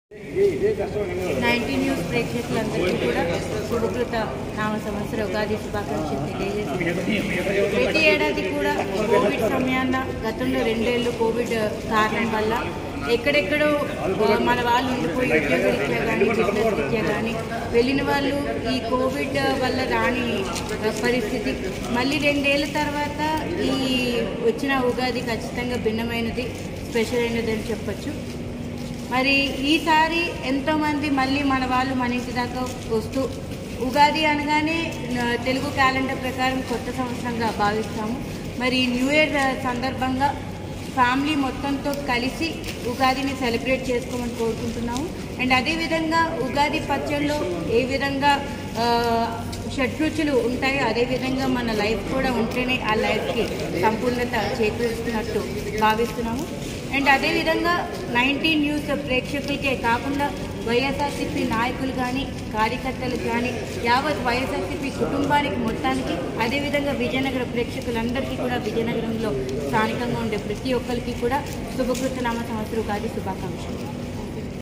nineteen news ప్రేక్షకులందరికీ కూడా శుభకృత నామ సంవత్సర ఉగాది శుభాకాంక్షలు తెలియజేస్తున్నాను ప్రతి ఏడాది కూడా కోవిడ్ సమయాన్న గతంలో రెండేళ్ళు కోవిడ్ కారణం వల్ల ఎక్కడెక్కడో ఆ, మన వాళ్ళు ఉండిపోయి ఉద్యోగరీత్యా కానీ బిజినెస్ రీత్యా కానీ వెళ్ళిన వాళ్ళు ఈ కోవిడ్ వల్ల రాని ఆ, పరిస్థితి మళ్ళీ రెండేళ్ల తర్వాత ఈ వచ్చిన ఉగాది ఖచ్చితంగా భిన్నమైనది స్పెషల్ అయినది అని చెప్పొచ్చు మరి ఈసారి ఎంతోమంది మళ్ళీ మన వాళ్ళు మన ఇంటి దాకా వస్తూ ఉగాది అనగానే న- తెలుగు క్యాలెండర్ ప్రకారం కొత్త సంవత్సరంగా భావిస్తాము మరి ఈ న్యూ ఇయర్ సందర్భంగా ఫ్యామిలీ మొత్తంతో కలిసి ఉగాదిని సెలబ్రేట్ చేసుకోమని కోరుకుంటున్నాము అండ్ అదేవిధంగా ఉగాది పచ్చళ్ళు ఏ విధంగా ఆ, షడ్రుచులు ఉంటాయో అదేవిధంగా మన లైఫ్ కూడా ఉంటేనే ఆ లైఫ్కి సంపూర్ణత చేకూరుస్తున్నట్టు భావిస్తున్నాము అండ్ అదేవిధంగా నైన్టీన్ న్యూస్ ప్రేక్షకులకే కాకుండా వైఎస్ఆర్సీపీ నాయకులు కానీ కార్యకర్తలు కానీ యావత్ వైఎస్ఆర్సీపీ కుటుంబానికి మొత్తానికి అదేవిధంగా విజయనగర ప్రేక్షకులందరికీ కూడా విజయనగరంలో స్థానికంగా ఉండే ప్రతి ఒక్కరికి కూడా శుభకృత నామ సంవత్సరం కాదు శుభాకాంక్షలు